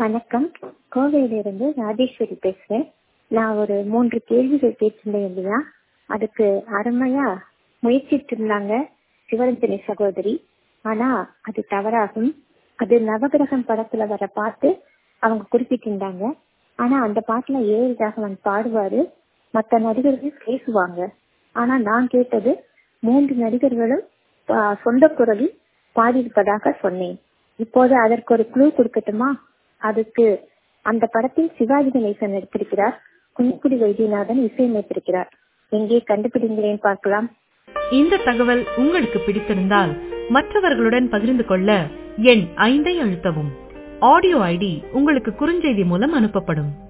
வணக்கம் கோவையிலிருந்து ராஜேஸ்வரி பேசுறேன் நான் ஒரு மூன்று கேள்விகள் கேட்டிருந்தேன் இல்லையா அதுக்கு அருமையா முயற்சிட்டு இருந்தாங்க சிவரஞ்சனி சகோதரி ஆனா அது தவறாகும் அது நவகிரகம் படத்துல வர பாட்டு அவங்க குறிப்பிட்டிருந்தாங்க ஆனா அந்த பாட்டுல ஏழு ராகவன் பாடுவாரு மத்த நடிகர்கள் பேசுவாங்க ஆனா நான் கேட்டது மூன்று நடிகர்களும் ஆஹ், சொந்த குரலில் பாடியிருப்பதாக சொன்னேன் இப்போது அதற்கு ஒரு குழு கொடுக்கட்டுமா அதுக்கு அந்த படத்தில் சிவாஜி கணேசன் நடித்திருக்கிறார் குஞ்சுக்குடி வைத்தியநாதன் இசையமைத்திருக்கிறார் எங்கே கண்டுபிடிங்களேன் பார்க்கலாம் இந்த தகவல் உங்களுக்கு பிடித்திருந்தால் மற்றவர்களுடன் பகிர்ந்து கொள்ள எண் ஐந்தை அழுத்தவும் ஆடியோ ஐடி உங்களுக்கு குறுஞ்செய்தி மூலம் அனுப்பப்படும்